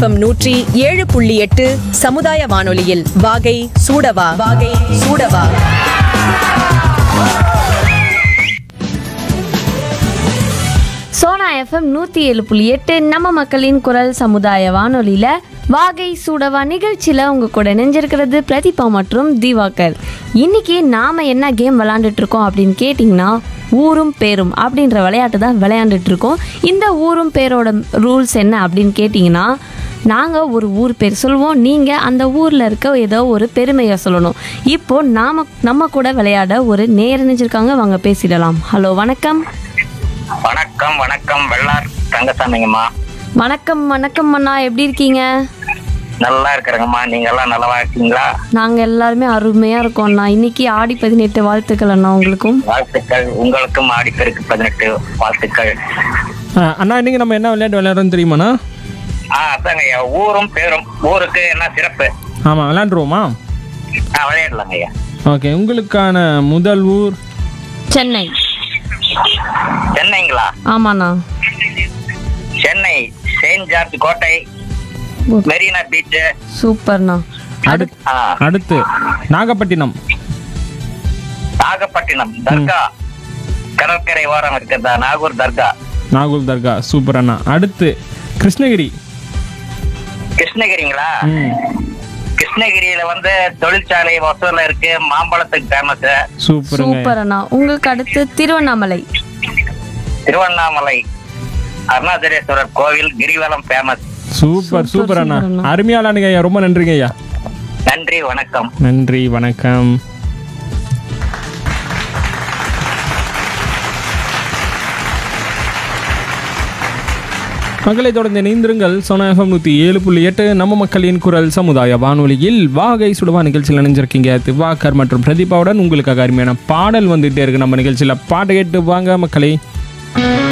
FM நூற்றி ஏழு புள்ளி எட்டு சமுதாய வானொலியில் வாகை சூடவா வாகை சூடவா சோனா எஃப்எம் நூற்றி ஏழு புள்ளி எட்டு நம்ம மக்களின் குரல் சமுதாய வானொலியில் வாகை சூடவா நிகழ்ச்சியில் உங்கள் கூட இணைஞ்சிருக்கிறது பிரதீபா மற்றும் திவாகர் இன்னைக்கு நாம் என்ன கேம் விளாண்டுட்டு இருக்கோம் அப்படின்னு கேட்டிங்கன்னா ஊரும் பேரும் அப்படின்ற விளையாட்டு தான் விளையாண்டுட்டு இருக்கோம் இந்த ஊரும் பேரோட ரூல்ஸ் என்ன அப்படின்னு கேட்டிங்கன்னா நாங்கள் ஒரு ஊர் பேர் சொல்லுவோம் நீங்கள் அந்த ஊரில் இருக்க ஏதோ ஒரு பெருமையை சொல்லணும் இப்போ நாம நம்ம கூட விளையாட ஒரு நேர் இணைஞ்சிருக்காங்க வாங்க பேசிடலாம் ஹலோ வணக்கம் வணக்கம் வணக்கம் வெள்ளார் தங்கசாமிங்கம்மா வணக்கம் வணக்கம் அண்ணா எப்படி இருக்கீங்க நல்லா இருக்கிறேங்கம்மா நீங்க எல்லாம் நல்லவா இருக்கீங்களா நாங்கள் எல்லாருமே அருமையாக இருக்கோம் அண்ணா இன்னைக்கு ஆடி பதினெட்டு வாழ்த்துக்கள் அண்ணா உங்களுக்கும் வாழ்த்துக்கள் உங்களுக்கும் ஆடிப்பெருக்கு பதினெட்டு வாழ்த்துக்கள் ஆ, அண்ணா இன்னைக்கு நம்ம என்ன விளையாட்டு விளையாடுறோம்னு தெரியுமாண்ணா ஆ அதாங்க ஐயா ஊரும் பேரும் ஊருக்கு என்ன சிறப்பு ஆமாம் விளையாண்டுருவோமா ஆ விளையாடலாங்க ஐயா ஓகே உங்களுக்கான முதல் ஊர் சென்னை சென்னைங்களா ஆமாண்ணா சென்னை செயின்ட் ஜார்ஜ் கோட்டை மெரினா பீச் சூப்பர்ண்ணா அடுத் ஆ அடுத்து நாகப்பட்டினம் நாகப்பட்டினம் தர்கா கடற்கரை ஓரம் இருக்கிறதா நாகூர் தர்கா நாகூர் தர்கா சூப்பர் அண்ணா அடுத்து கிருஷ்ணகிரி கிருஷ்ணகிரிங்களா ம் கிருஷ்ணகிரியில வந்து தொழிற்சாலை வசூல இருக்கு மாம்பழத்துக்கு ஃபேமஸ் சூப்பருங்க சூப்பர் அண்ணா உங்களுக்கு அடுத்து திருவண்ணாமலை திருவண்ணாமலை அருணாச்சலேஸ்வரர் கோவில் கிரிவலம் ஃபேமஸ் சூப்பர் சூப்பர் அண்ணா சூப்பர் அண்ணா. அருமையா விளையாடுங்க ஐயா ரொம்ப நன்றிங்க ஐயா நன்றி வணக்கம் நன்றி வணக்கம் மக்களை தொடர்ந்து இணைந்திருங்கள் சோனா எஃப்எம் நூற்றி ஏழு புள்ளி எட்டு நம்ம மக்களின் குரல் சமுதாய வானொலியில் வாகை சுடுவா நிகழ்ச்சியில் இணைஞ்சிருக்கீங்க திவாகர் மற்றும் பிரதீபாவுடன் உங்களுக்காக அருமையான பாடல் வந்துகிட்டே இருக்கு நம்ம நிகழ்ச்சியில் பாட்டு கேட்டு வாங்க மக்களே